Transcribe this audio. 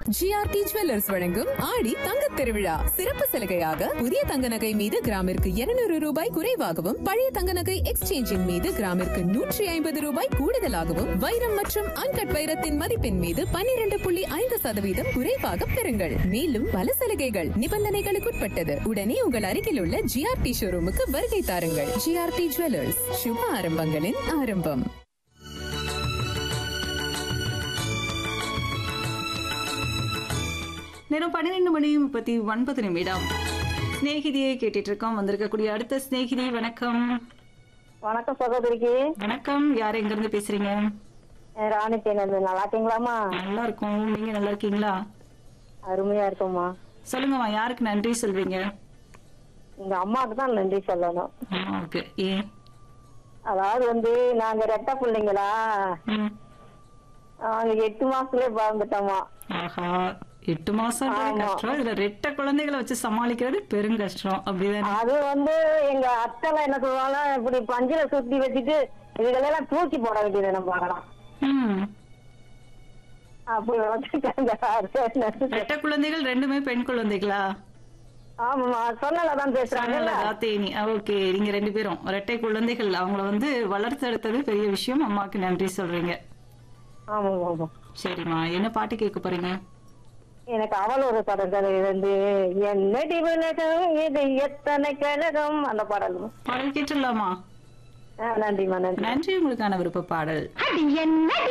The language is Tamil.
ஜிஆர்டி ஜுவல்லர்ஸ் வழங்கும் ஆடி தங்க திருவிழா சிறப்பு சலுகையாக புதிய தங்க நகை மீது கிராமிற்கு 200 ரூபாய் குறைவாகவும் பழைய தங்க நகை எக்ஸ்சேஞ்சின் மீது கிராமிற்கு நூற்றி ஐம்பது ரூபாய் கூடுதலாகவும் வைரம் மற்றும் அன்கட் வைரத்தின் மதிப்பின் மீது 12.5% புள்ளி ஐந்து சதவீதம் குறைவாக பெறுங்கள் மேலும் பல சலுகைகள் நிபந்தனைகளுக்குட்பட்டது உடனே உங்கள் அருகில் உள்ள ஜிஆர்டி ஷோரூமுக்கு வருகை தாருங்கள் ஜிஆர்டி ஜுவல்லர்ஸ் சுப ஆரம்பங்களின் ஆரம்பம் நேரம் பன்னிரெண்டு மணி முப்பத்தி ஒன்பது நிமிடம் சிநேகிதியை கேட்டுட்டு இருக்கோம் வந்திருக்கக்கூடிய அடுத்த சிநேகிதி வணக்கம் வணக்கம் சகோதரிக்கு வணக்கம் யார் எங்க இருந்து பேசுறீங்க என் ராணி தேனது நல்லா இருக்கீங்களாம்மா நல்லா இருக்கும் நீங்க நல்லா இருக்கீங்களா அருமையா இருக்கும்மா சொல்லுங்கம்மா யாருக்கு நன்றி சொல்வீங்க எங்க அம்மாவுக்கு தான் நன்றி சொல்லணும் ஓகே ஏ அதாவது வந்து நாங்க ரெட்டை பிள்ளைங்களா ம். நாங்க எட்டு மாசத்துலயே பிறந்துட்டோமா ஆஹா எட்டு மாசம் ஆமா. கஷ்டம் இதுல ரெட்டை குழந்தைகளை வச்சு சமாளிக்கிறது பெரும் கஷ்டம் அப்படிதானே அது வந்து எங்க அத்தைலாம் என்ன சொல்லுவாங்க இப்படி பஞ்சில சுத்தி வச்சுட்டு இதுகளெல்லாம் தூக்கி போட வேண்டியது நம்ம பார்க்கலாம் ம். அப்படி வச்சுட்டாங்க ரெட்டை குழந்தைகள் ரெண்டுமே பெண் குழந்தைகளா ஆமாமா சொன்னலதான் பேசுறாங்கல்ல தேனி ஓகே நீங்க ரெண்டு பேரும் ரெட்டை குழந்தைகள் அவங்கள வந்து வளர்த்தெடுத்தது பெரிய விஷயம் அம்மாக்கு நன்றி சொல்றீங்க ஆமாமா ஆமா சரிம்மா என்ன பாட்டு கேட்க போறீங்க எனக்கு அவள் ஒரு படங்கள் இருந்து என்னடி விலகம் இது எத்தனை கழகம் அந்த பாடல் பாடல் கேட்டுடலாமா ஆ, நன்றிம்மா நன்றி நன்றி உங்களுக்கான விருப்ப பாடல் என்னடி